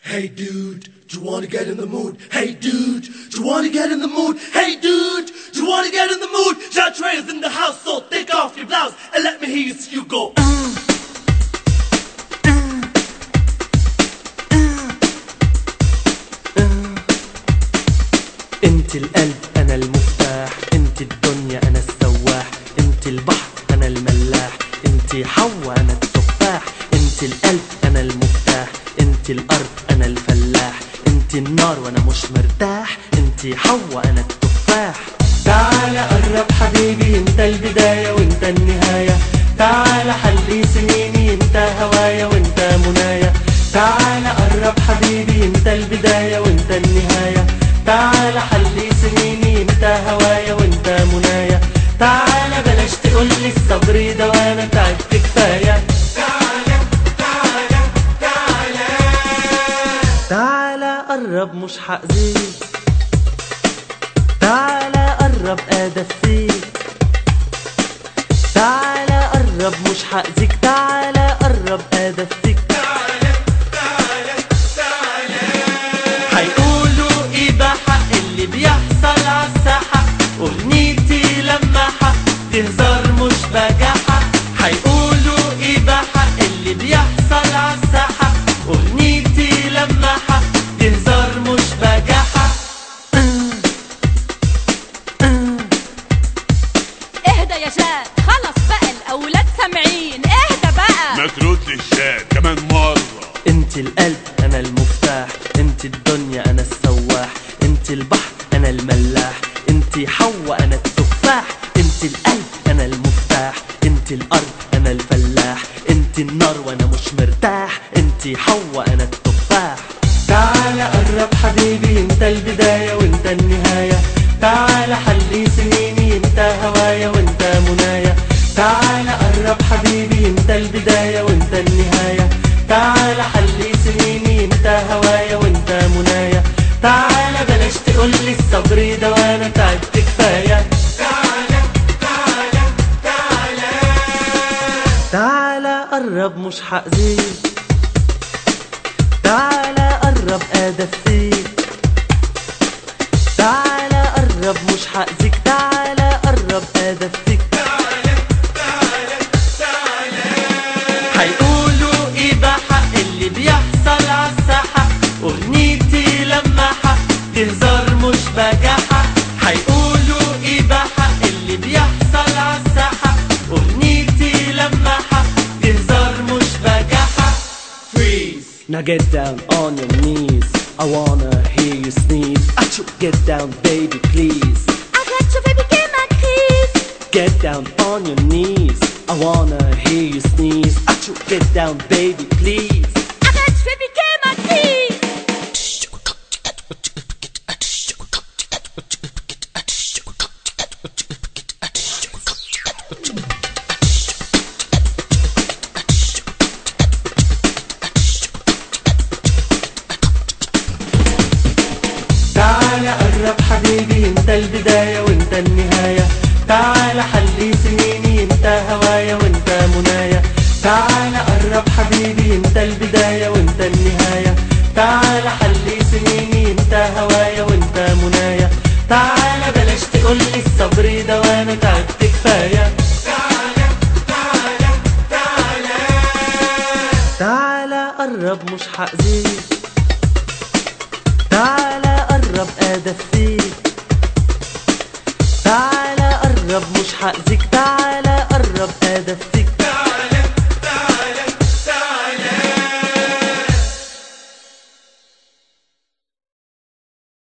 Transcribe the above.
Hey dude, do you wanna get in the mood? Hey dude, do you wanna get in the mood? Hey dude, do you wanna get in the mood? Jatre is in the house, so take off your blouse and let me hear you see you go. انت القلب انا المفتاح انت الدنيا انا السواح انت البحر انا الملاح انت حوا انا التفاح انت القلب انا المفتاح انت الارض انا الفلاح انت النار وانا مش مرتاح انت حوا انا التفاح تعال قرب حبيبي انت البداية وانت النهاية تعال حلي سنيني انت هوايا وانت منايا تعال قرب حبيبي انت البداية وانت النهاية تعال حلي سنيني انت هوايا وانت منايا تعال بلاش تقولي الصبر ده وانا تعبت كفاية تعال قرب مش حأذيك تعال قرب ادفيك تعال قرب مش حأذيك تعال قرب ادفيك هيقولوا ايه ده حق اللي بيحصل عالساحة اغنيتي لما حق تهزر مش بجاحة هيقولوا ايه ده حق اللي بيحصل عالساحة اغنيتي لما حق تهزر مش بجاحة اهدى يا شاد خلص بقى الاولاد سامعين اهدى بقى مكروت للشاد كمان مرة انت القلب انا المفتاح انت الدنيا انا السواح انت البحر انا الملاح انت حوا انا التفاح انت القلب انا المفتاح انت الارض انا الفلاح انت النار وانا مش مرتاح انت حوا انا التفاح تعال قرب حبيبي انت البداية وانت النهاية تعال حلي سنيني انت هوايا وانت منايا تعال قرب حبيبي انت البداية وانت النهاية تعال حلي سنيني انت هوايا وانت منايا تعال بلاش تقولي الصبر ده وانا تعبت كفاية تعال قرب مش حأذيك تعال قرب ادفيك تعال قرب مش حأذيك تعال قرب ادفيك هيقولوا ايه ده حق اللي بيحصل عالساحة اغنيتي لما حق تهزر مش بجاحة هيقولوا ايه ده حق اللي بيحصل عالساحة اغنيتي لما حق تهزر مش بجاحة Now get down on your knees. I wanna hear you sneeze. Achoo, get down, baby, please. arrête je vais piquer ma crise Get down on your knees. I wanna hear you sneeze. Achoo, get down, baby, please. arrête je vais piquer ma crise تعال قرب حبيبي انت البداية وانت النهاية تعال حلي سنيني انت هوايا وانت منايا تعال قرب حبيبي انت البداية وانت النهاية تعال حلي سنيني انت هوايا وانت منايا تعال بلاش تقولي الصبر ده وانا تعبت كفاية تعال قرب مش حأذيك تعال قرب ادفيك تعال قرب مش حأذيك تعال